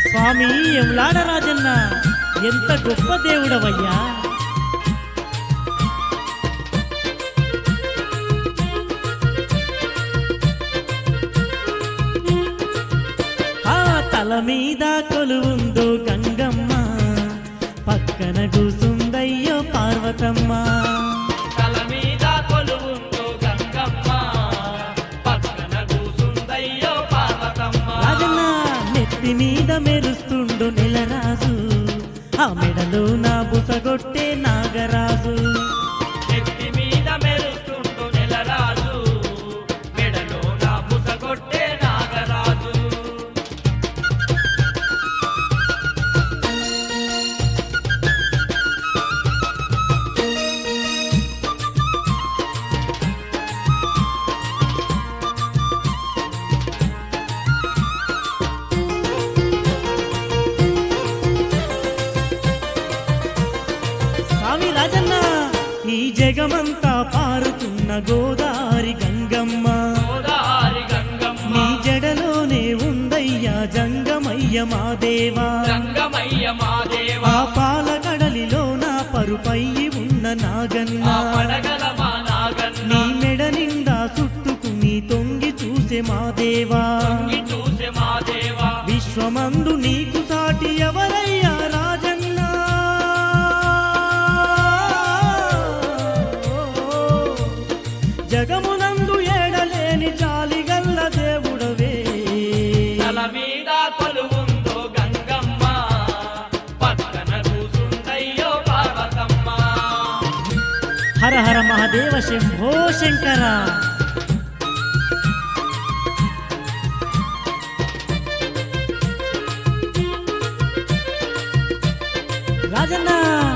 స్వామి ఎంలాడ రాజన్న ఎంత గొప్ప దేవుడవయ్యా ఆ తల మీద కొలువుందో గంగమ్మ పక్కన కూసుందయ్యో పార్వతమ్మ తల మీద కొలువుందో గంగమ్మ పక్కన కూసుందయ్యో పార్వతమ్మ రాజన్న నెత్తి మీద మెరుస్తుండు నెలరాజు ఆ మెడలో నా బుసగొట్టే నాగరాజు ఎత్తి మీద మెరుస్తుంటూ నెలరాజు మెడలో నా ముసగొట్టే నాగరాజు స్వామి రాజన్న ఈ జగమంతా పారుతున్న గోదారి గంగమ్మ గోదారి గంగమ్మ నీ జడలోనే ఉందయ్యా జంగమయ్య మా దేవా గంగమయ్య మా దేవ ఆ పాల కడలిలో నా పరుపై ఉన్న నాగన్న ఆ పడగల మా నాగన్న నీ మెడ నిండా చుట్టుకుని తొంగి చూసే మా దేవా తొంగి చూసే మా దేవ విశ్వమందు నీకు సాటి ఎవరయ్యా రాజన్న జగమునందు ఏడలేని చాలిగల్ల దేవుడవే తల మీద కొలువుందో గంగమ్మ పక్కన కూసుందయ్యో పార్వతమ్మ హర హర మహాదేవ శంభో శంకర రాజన్న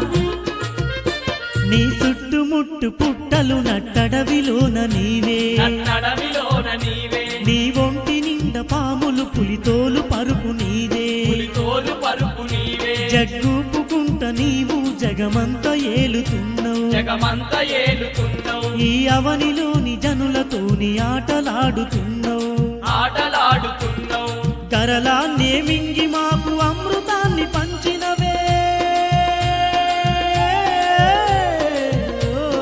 నీ చుట్టుముట్టు పుట్టలు నట్టడవిలోన నీవే నన్నడవిలోన నీవే నీ ఒంటి నిండా పాములు పులితోలు పరుపు నీదే తోలు పరుపు నీవే జగ్గూపుకుంట నీవు జగమంత ఏలుతున్నావు జగమంత ఏలుతున్నావు ఈ అవనిలోని జనులతోని ఆటలాడుతున్నావు ఆటలాడుతున్నావు కరలాన్నే మింగి మాకు అమృతాన్ని పంచినవే ఓ,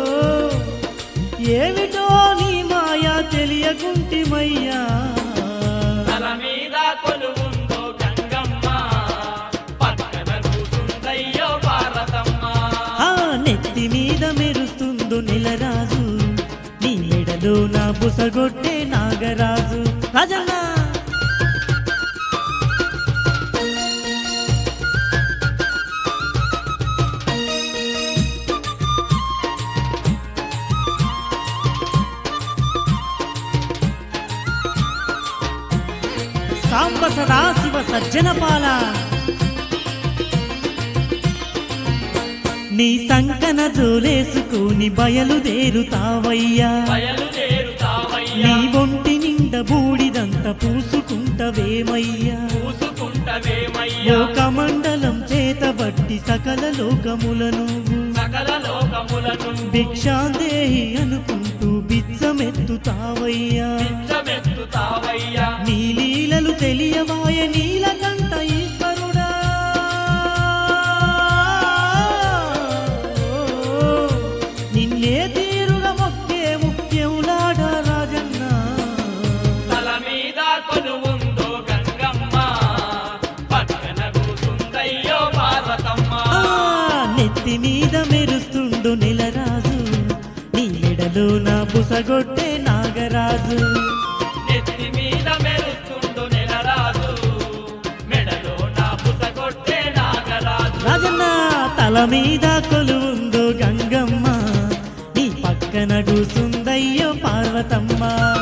ఏమిటో నీ మాయా తెలియకుంటిమయ్యా తల మీద కొలువుందో గంగమ్మ పక్కన కూసుందయ్యో పార్వతమ్మ ఆ నెత్తి మీద మెరుస్తుందో నెలరాజు నీ మెడలో నా బుసగొట్టే నాగరాజు రాజన్న సాంబ సదా శివ సజ్జనపాల నీ సంకన జోలేసుకుని బయలుదేరుతావయ్యా బయలుదేరుతావయ్యా నీ ఒంటి నిండ బూడిదంత పూసుకుంటవేమయ్యా పూసుకుంటవేమయ్యా లోకమండలం చేతబట్టి సకల లోకములను సకల లోకములను భిక్షాందేహి అనుకుంటూ బిచ్చమెత్తుతావయ్యా పిచ్చమెత్తుతావయ్యా నీ లీలలు తెలియవాయ నీలకంఠ ఈశ్వరుడా నిన్నే తీరుగా మొక్కే ముఖ్యములాడ రాజన్న తల మీద కొలువుందో గంగమ్మ పక్కన కూసుందయ్యో పార్వతమ్మ ఆ, నెత్తి మీద మెరుస్తుండు నెలరాజు నీ మెడలో నా బుసగొట్టే నాగరాజు నెత్తి మీద మెరుస్తుండు నెలరాజు మెడలో నా పుసగొట్టే నాగరాజు రాజన్న తల మీద కొలువుందో గంగమ్మ నీ పక్కన కూసుందయ్యో పార్వతమ్మ